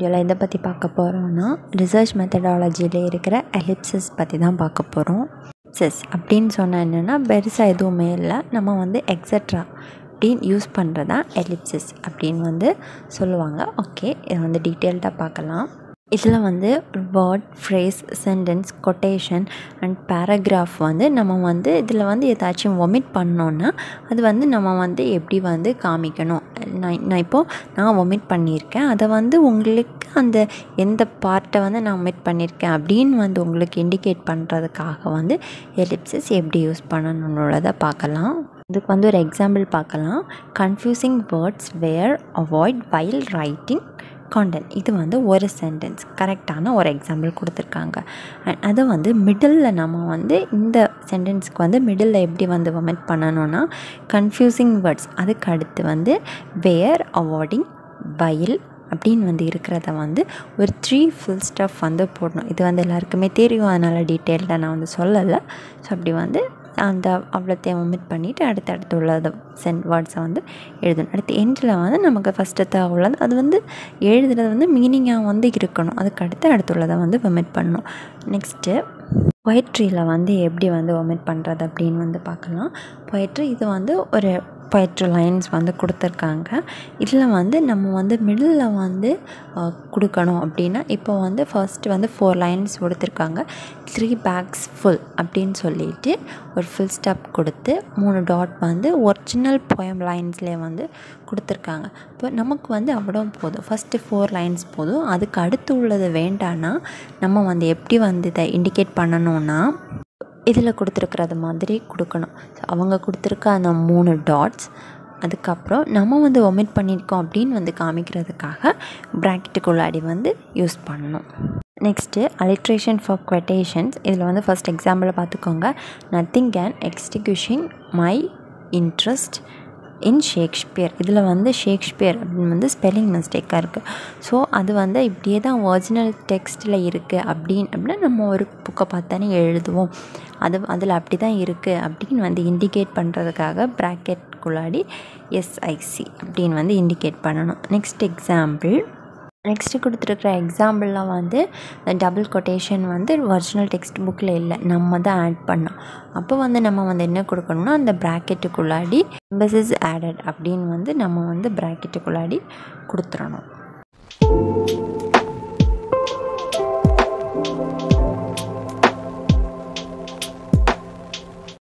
வீடியோவில் எதை பற்றி பார்க்க போகிறோன்னா ரிசர்ச் மெத்தடாலஜியில் இருக்கிற எலிப்சிஸ் பற்றி தான் பார்க்க போகிறோம் எலிப்சிஸ் அப்படின்னு சொன்னால் என்னென்னா பெருசாக எதுவுமே இல்லை நம்ம வந்து எக்ஸட்ரா அப்படின்னு யூஸ் பண்ணுறது தான் எலிப்சிஸ் அப்படின்னு வந்து சொல்லுவாங்க ஓகே இதை வந்து டீட்டெயில்டாக பார்க்கலாம் இதில் வந்து word phrase sentence quotation and paragraph வந்து நம்ம வந்து இதில் வந்து ஏதாச்சும் ஒமிட் பண்ணோன்னா அது வந்து நம்ம வந்து எப்படி வந்து காமிக்கணும் நான் நான் இப்போது நான் ஒமிட் பண்ணியிருக்கேன் அதை வந்து உங்களுக்கு அந்த எந்த பார்ட்டை வந்து நான் ஒமிட் பண்ணியிருக்கேன் அப்படின்னு வந்து உங்களுக்கு இண்டிகேட் பண்ணுறதுக்காக வந்து எலிப்சிஸ் எப்படி யூஸ் பண்ணணுன்றதை பார்க்கலாம் இதுக்கு வந்து ஒரு எக்ஸாம்பிள் பார்க்கலாம் confusing words where avoid while writing content இது வந்து ஒரு சென்டென்ஸ் கரெக்டான ஒரு எக்ஸாம்பிள் கொடுத்துருக்காங்க அண்ட் அதை வந்து மிடில் நம்ம வந்து இந்த சென்டென்ஸ்க்கு வந்து மிடில் எப்படி வந்து ஒமெண்ட் பண்ணணும்னா கன்ஃபியூசிங் வேர்ட்ஸ் அதுக்கு அடுத்து வந்து வேர் அவார்டிங் பயில் அப்படின்னு வந்து இருக்கிறத வந்து ஒரு த்ரீ ஃபுல் ஸ்டஃப் வந்து போடணும் இது வந்து எல்லாருக்குமே தெரியும் அதனால் டீட்டெயில்டாக நான் வந்து சொல்லலை ஸோ அப்படி வந்து அந்த அவ்வளோத்தையும் ஒமிட் பண்ணிவிட்டு அடுத்து அடுத்து உள்ளது சென்ட் வேர்ட்ஸை வந்து எழுதணும் அடுத்து எண்டில் வந்து நமக்கு ஃபஸ்ட்டு உள்ளது அது வந்து எழுதுறது வந்து மீனிங்காக வந்து இருக்கணும் அதுக்கு அடுத்து அடுத்துள்ளதை வந்து ஒமிட் பண்ணணும் நெக்ஸ்ட்டு பொயட்ரியில் வந்து எப்படி வந்து ஒமிட் பண்ணுறது அப்படின்னு வந்து பார்க்கலாம் பொயட்ரி இது வந்து ஒரு பொயட்ரி லைன்ஸ் வந்து கொடுத்துருக்காங்க இதில் வந்து நம்ம வந்து மிடில் வந்து கொடுக்கணும் அப்படின்னா இப்போ வந்து ஃபர்ஸ்ட் வந்து ஃபோர் லைன்ஸ் கொடுத்துருக்காங்க த்ரீ பேக்ஸ் ஃபுல் அப்படின்னு சொல்லிட்டு ஒரு ஃபுல் ஸ்டாப் கொடுத்து மூணு டாட் வந்து ஒரிஜினல் போயம் லைன்ஸ்லேயே வந்து கொடுத்துருக்காங்க இப்போ நமக்கு வந்து அவ்வளோ போதும் ஃபஸ்ட்டு ஃபோர் லைன்ஸ் போதும் அதுக்கு அடுத்து உள்ளது வேண்டான்னா நம்ம வந்து எப்படி வந்து இதை இண்டிகேட் பண்ணணும்னா இதில் கொடுத்துருக்குறது மாதிரி கொடுக்கணும் ஸோ அவங்க கொடுத்துருக்க அந்த மூணு டாட்ஸ் அதுக்கப்புறம் நம்ம வந்து ஒமிட் பண்ணியிருக்கோம் அப்படின்னு வந்து காமிக்கிறதுக்காக ப்ராக்கெட்டுக்குள்ளாடி வந்து யூஸ் பண்ணணும் நெக்ஸ்ட்டு அலிட்ரேஷன் ஃபார் கொட்டேஷன்ஸ் இதில் வந்து ஃபஸ்ட் எக்ஸாம்பிளை பார்த்துக்கோங்க nothing can extinguish my interest in Shakespeare இதில் வந்து ஷேக்ஸ்பியர் அப்படின்னு வந்து ஸ்பெல்லிங் மிஸ்டேக்காக இருக்குது ஸோ அது வந்து இப்படியே தான் ஒரிஜினல் டெக்ஸ்ட்டில் இருக்குது அப்படின்னு அப்படின்னா நம்ம ஒரு புக்கை பார்த்தானே எழுதுவோம் அது அதில் அப்படி தான் இருக்குது அப்படின்னு வந்து இண்டிகேட் பண்ணுறதுக்காக ப்ராக்கெட்குள்ளாடி எஸ்ஐசி அப்படின்னு வந்து இண்டிகேட் பண்ணணும் நெக்ஸ்ட் எக்ஸாம்பிள் நெக்ஸ்ட்டு கொடுத்துருக்குற எக்ஸாம்பிள்லாம் வந்து டபுள் கொட்டேஷன் வந்து ஒரிஜினல் டெக்ஸ்ட் புக்கில் இல்லை நம்ம தான் ஆட் பண்ணோம் அப்போ வந்து நம்ம வந்து என்ன கொடுக்கணும்னா அந்த ப்ராக்கெட்டுக்குள்ளாடி எம்பசிஸ் ஆடட் அப்படின்னு வந்து நம்ம வந்து ப்ராக்கெட்டுக்குள்ளாடி கொடுத்துடணும்